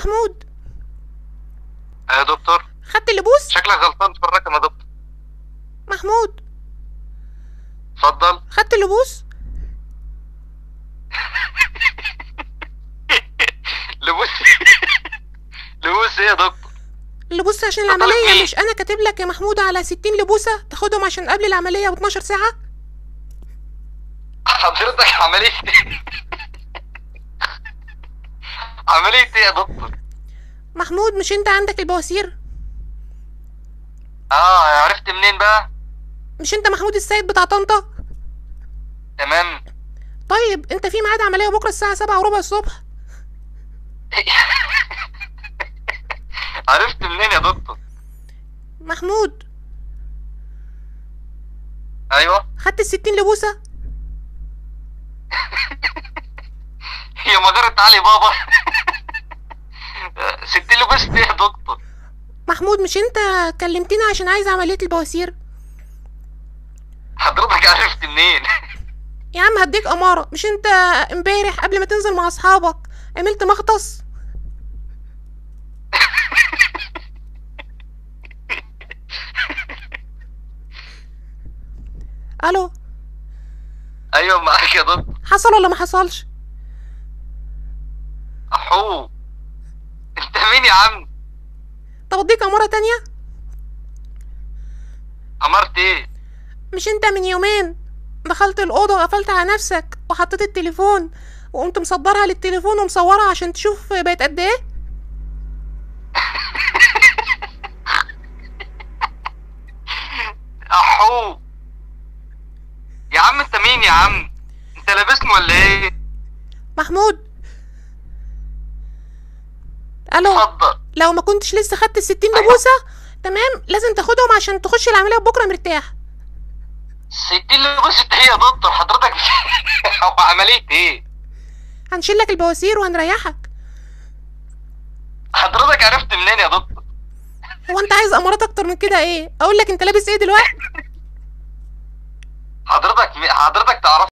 محمود يا دكتور خدت اللبوس شكلك غلطان في الرقم يا دكتور محمود اتفضل خدت اللبوس لبوس لبوس ايه يا دكتور اللبوس عشان طب طالب العملية مين؟ مش أنا كاتب لك يا محمود على 60 لبوسة تاخدهم عشان قبل العملية ب 12 ساعة حضرتك عملية ايه عملية ايه يا دكتور محمود مش أنت عندك البواسير اه عرفت منين بقى مش أنت محمود السيد بتاع طنطا تمام طيب أنت في ميعاد عملية بكرة الساعة سبعة وربع الصبح عرفت منين يا دكتور محمود ايوه خدت الستين لبوسة هي مجرة علي بابا ستين لبوس ايه يا دكتور محمود مش أنت كلمتني عشان عايز عملية البواسير حضرتك عرفت منين يا عم هديك أمارة مش أنت امبارح قبل ما تنزل مع أصحابك عملت مغطس ألو ايوه معاك يا دكتور حصل ولا ما حصلش احو انت مين يا عم طب اديك أمارة تانية عمرت ايه مش انت من يومين دخلت الأوضة وقفلت على نفسك وحطيت التليفون وقمت مصدرها للتليفون ومصورها عشان تشوف بقت قد ايه احو يا عم انت مين يا عم انت لابسني ولا ايه محمود الو اتفضل لو ما كنتش لسه خدت الستين لبوسة تمام لازم تاخدهم عشان تخش العملية بكرة مرتاح ستين لبوس ايه يا دكتور حضرتك هو عملية ايه هنشيل لك البواسير وهنريحك حضرتك عرفت منين يا دكتور هو انت عايز امارات اكتر من كده ايه اقول لك انت لابس ايه دلوقتي حضرتك حضرتك تعرف